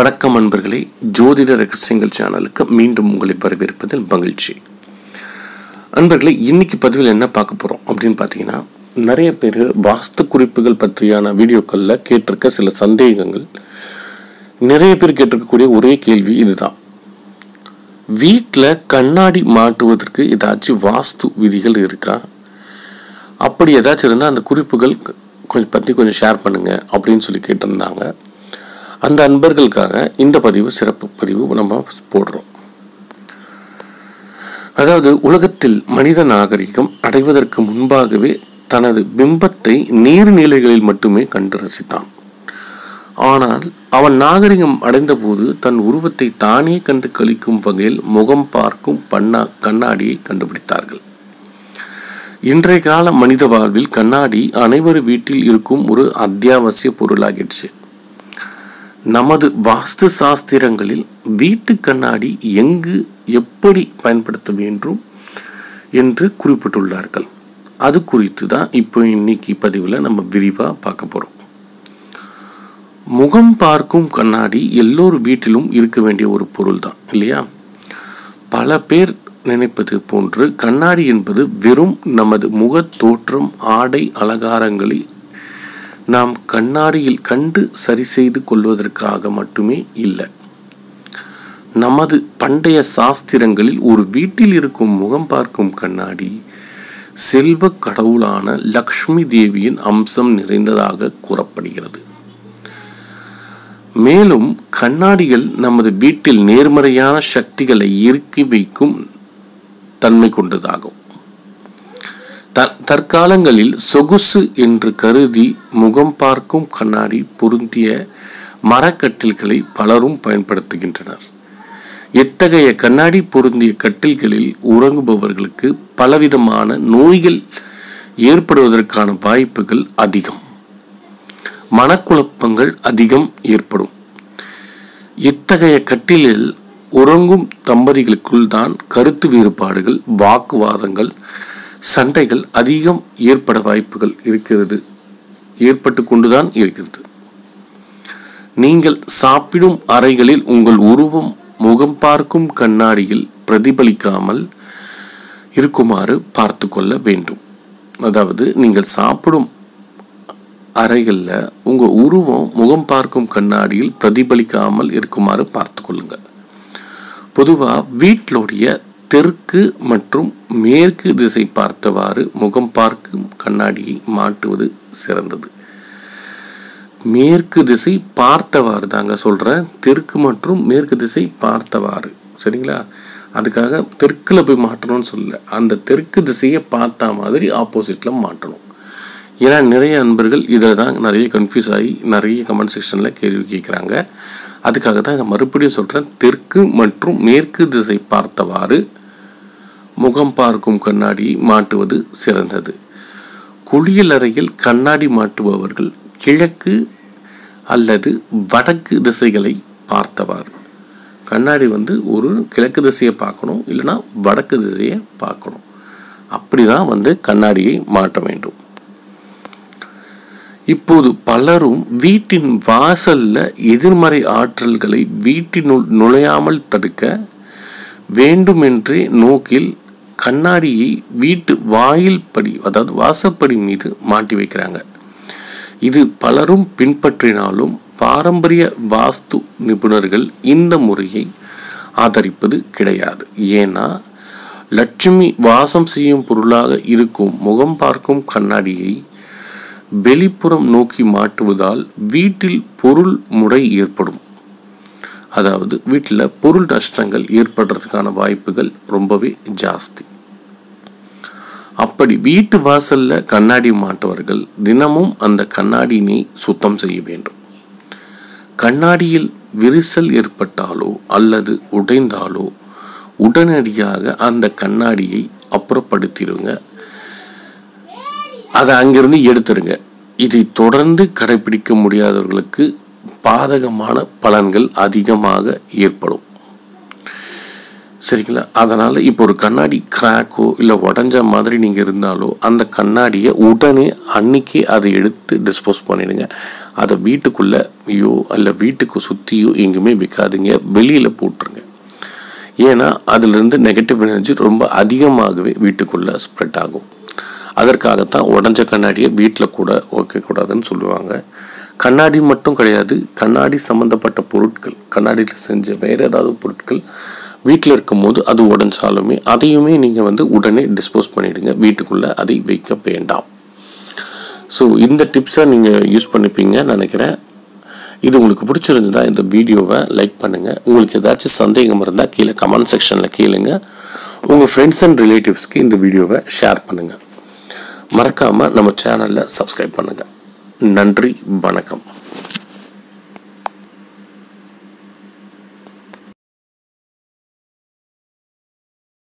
வணக்கம் அன்பர்களே ஜோதிட ரகசியங்கள் சேனலுக்கு மீண்டும் உங்களை வரவேற்பதில் மகிழ்ச்சி அன்பர்களே இன்னைக்கு பதிவில் என்ன பார்க்க போகிறோம் அப்படின்னு பார்த்தீங்கன்னா நிறைய பேர் வாஸ்து குறிப்புகள் பற்றியான வீடியோக்களில் கேட்டிருக்க சில சந்தேகங்கள் நிறைய பேர் கேட்டிருக்கக்கூடிய ஒரே கேள்வி இதுதான் வீட்டில் கண்ணாடி மாட்டுவதற்கு ஏதாச்சும் வாஸ்து விதிகள் இருக்கா அப்படி ஏதாச்சும் இருந்தால் அந்த குறிப்புகள் கொஞ்சம் பற்றி கொஞ்சம் ஷேர் பண்ணுங்க அப்படின்னு சொல்லி கேட்டிருந்தாங்க அந்த அன்பர்களுக்காக இந்த பதிவு சிறப்பு பதிவு நம்ம போடுறோம் அதாவது உலகத்தில் மனித நாகரிகம் அடைவதற்கு முன்பாகவே தனது பிம்பத்தை நீர்நிலைகளில் மட்டுமே கண்டு ரசித்தான் ஆனால் அவன் நாகரிகம் அடைந்தபோது தன் உருவத்தை தானே கண்டு கழிக்கும் வகையில் முகம் பார்க்கும் பண்ணா கண்ணாடியை கண்டுபிடித்தார்கள் இன்றைய கால மனித வாழ்வில் கண்ணாடி அனைவர் வீட்டில் இருக்கும் ஒரு அத்தியாவசிய பொருளாகிடுச்சு நமது வாஸ்து சாஸ்திரங்களில் வீட்டு கண்ணாடி எங்கு எப்படி பயன்படுத்த வேண்டும் என்று குறிப்பிட்டுள்ளார்கள் அது குறித்து தான் இப்போ இன்னைக்கு பதிவில் நம்ம விரிவாக பார்க்க போகிறோம் முகம் பார்க்கும் கண்ணாடி எல்லோர் வீட்டிலும் இருக்க வேண்டிய ஒரு பொருள் தான் இல்லையா பல பேர் நினைப்பது போன்று கண்ணாடி என்பது வெறும் நமது முகத் தோற்றம் ஆடை அலங்காரங்களை நாம் கண்ணாடியில் கண்டு சரி செய்து கொள்வதற்காக மட்டுமே இல்லை நமது பண்டைய சாஸ்திரங்களில் ஒரு வீட்டில் இருக்கும் முகம் பார்க்கும் கண்ணாடி செல்வ கடவுளான லக்ஷ்மி தேவியின் அம்சம் நிறைந்ததாக கூறப்படுகிறது மேலும் கண்ணாடிகள் நமது வீட்டில் நேர்மறையான சக்திகளை இறுக்கி வைக்கும் தன்மை கொண்டதாகும் த தற்காலங்களில் சொகுசு என்று கருதி முகம் பார்க்கும் கண்ணாடி பொருந்திய மரக்கட்டில்களை பலரும் பயன்படுத்துகின்றனர் இத்தகைய கண்ணாடி பொருந்திய கட்டில்களில் உறங்குபவர்களுக்கு பலவிதமான நோய்கள் ஏற்படுவதற்கான வாய்ப்புகள் அதிகம் மனக்குழப்பங்கள் அதிகம் ஏற்படும் இத்தகைய கட்டிலில் உறங்கும் தம்பதிகளுக்குள் தான் கருத்து வேறுபாடுகள் வாக்குவாதங்கள் சண்டைகள் அதிகம் ஏற்பட வாய்ப்புகள் இருக்கிறது ஏற்பட்டு கொண்டுதான் இருக்கிறது நீங்கள் சாப்பிடும் அறைகளில் உங்கள் உருவம் முகம் பார்க்கும் கண்ணாடியில் பிரதிபலிக்காமல் இருக்குமாறு பார்த்து கொள்ள வேண்டும் அதாவது நீங்கள் சாப்பிடும் அறைகளில் உங்கள் உருவம் முகம் பார்க்கும் கண்ணாடியில் பிரதிபலிக்காமல் இருக்குமாறு பார்த்து கொள்ளுங்கள் பொதுவாக வீட்டிலுடைய தெற்கு மற்றும் மேற்கு திசை பார்த்தவாறு முகம் பார்க்கும் கண்ணாடியை மாட்டுவது சிறந்தது மேற்கு திசை பார்த்தவாறு தாங்க சொல்கிறேன் தெற்கு மற்றும் மேற்கு திசை பார்த்தவாறு சரிங்களா அதுக்காக தெற்கில் போய் மாட்டணும்னு சொல்ல அந்த தெற்கு திசையை பார்த்த மாதிரி ஆப்போசிட்டில் மாட்டணும் ஏன்னா நிறைய அன்பர்கள் இதில் தான் நிறைய கன்ஃபியூஸ் ஆகி நிறைய கமெண்ட் செக்ஷனில் கேள்வி கேட்குறாங்க அதுக்காக தான் இதை மறுபடியும் சொல்கிறேன் தெற்கு மற்றும் மேற்கு திசை பார்த்தவாறு முகம் பார்க்கும் கண்ணாடியை மாட்டுவது சிறந்தது குளியல் அறையில் கண்ணாடி மாட்டுபவர்கள் கிழக்கு அல்லது வடக்கு திசைகளை பார்த்தவாறு கண்ணாடி வந்து ஒரு கிழக்கு திசையை பார்க்கணும் இல்லைன்னா வடக்கு திசையை பார்க்கணும் அப்படி தான் வந்து கண்ணாடியை மாட்ட வேண்டும் இப்போது பலரும் வீட்டின் வாசல்ல எதிர்மறை ஆற்றல்களை வீட்டினுள் நுழையாமல் தடுக்க வேண்டுமென்றே நோக்கில் கண்ணாடியை வீட்டு வாயில் படி அதாவது வாசப்படி மீது மாட்டி வைக்கிறாங்க இது பலரும் பின்பற்றினாலும் பாரம்பரிய வாஸ்து நிபுணர்கள் இந்த முறையை ஆதரிப்பது கிடையாது ஏன்னா லட்சுமி வாசம் செய்யும் பொருளாக இருக்கும் முகம் பார்க்கும் கண்ணாடியை வெளிப்புறம் நோக்கி மாட்டுவதால் வீட்டில் பொருள் முறை ஏற்படும் அதாவது வீட்டில் பொருள் நஷ்டங்கள் ஏற்படுறதுக்கான வாய்ப்புகள் ரொம்பவே ஜாஸ்தி அப்படி வீட்டு வாசல்ல கண்ணாடி மாட்டவர்கள் தினமும் அந்த கண்ணாடியினை சுத்தம் செய்ய வேண்டும் கண்ணாடியில் விரிசல் ஏற்பட்டாலோ அல்லது உடைந்தாலோ உடனடியாக அந்த கண்ணாடியை அப்புறப்படுத்திடுங்க அதை அங்கிருந்து எடுத்துருங்க இதை தொடர்ந்து கடைபிடிக்க முடியாதவர்களுக்கு பாதகமான பலன்கள் அதிகமாக ஏற்படும் சரிங்களா அதனால் இப்போ ஒரு கண்ணாடி கிராக்கோ இல்லை உடஞ்ச மாதிரி நீங்கள் இருந்தாலோ அந்த கண்ணாடியை உடனே அன்னைக்கே அதை எடுத்து டிஸ்போஸ் பண்ணிடுங்க அதை வீட்டுக்குள்ளேயோ அல்ல வீட்டுக்கு சுற்றியோ எங்கேயுமே வைக்காதீங்க வெளியில் போட்டுருங்க ஏன்னா அதிலிருந்து நெகட்டிவ் எனர்ஜி ரொம்ப அதிகமாகவே வீட்டுக்குள்ளே ஸ்ப்ரெட் ஆகும் அதற்காகத்தான் உடஞ்ச கண்ணாடியை வீட்டில் கூட வைக்கக்கூடாதுன்னு சொல்லுவாங்க கண்ணாடி மட்டும் கிடையாது கண்ணாடி சம்மந்தப்பட்ட பொருட்கள் கண்ணாடியில் செஞ்ச வேறு ஏதாவது பொருட்கள் வீட்டில் இருக்கும்போது அது உடஞ்சாலுமே அதையுமே நீங்கள் வந்து உடனே டிஸ்போஸ் பண்ணிவிடுங்க வீட்டுக்குள்ளே அதை வைக்க வேண்டாம் ஸோ இந்த டிப்ஸை நீங்கள் யூஸ் பண்ணிப்பீங்கன்னு நினைக்கிறேன் இது உங்களுக்கு பிடிச்சிருந்ததா இந்த வீடியோவை லைக் பண்ணுங்கள் உங்களுக்கு ஏதாச்சும் சந்தேகம் இருந்தால் கீழே கமெண்ட் செக்ஷனில் கேளுங்க உங்கள் ஃப்ரெண்ட்ஸ் அண்ட் ரிலேட்டிவ்ஸ்க்கு இந்த வீடியோவை ஷேர் பண்ணுங்கள் மறக்காமல் நம்ம சேனலில் சப்ஸ்கிரைப் பண்ணுங்கள் நன்றி வணக்கம்